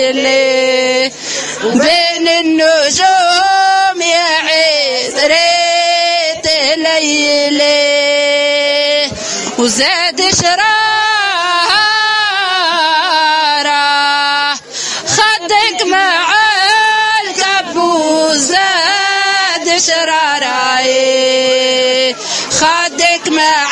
ليلي بين النجوم يا عزريت ليلي وزاد شرارة خدك مع الكبوس زاد شرارة خدك مع